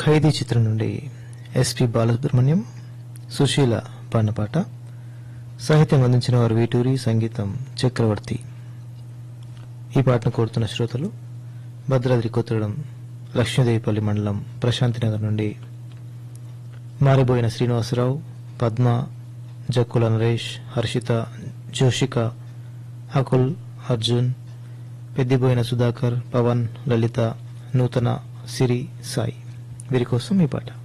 ఖైదీ చిత్రం నుండి ఎస్పి బాలసుబ్రహ్మణ్యం సుశీల పాడిన సాహిత్యం అందించిన వారు వీటూరి సంగీతం చక్రవర్తి ఈ పాటను కోరుతున్న శ్రోతలు భద్రాద్రి కొత్తగూడెం లక్ష్మీదేవిపల్లి మండలం ప్రశాంతినగర్ నుండి మారిబోయిన శ్రీనివాసరావు పద్మ జక్కుల నరేష్ హర్షిత జోషిక అకుల్ అర్జున్ పెద్దిబోయిన సుధాకర్ పవన్ లలిత నూతన సిరి సాయి వీరి కోసం ఈ పాట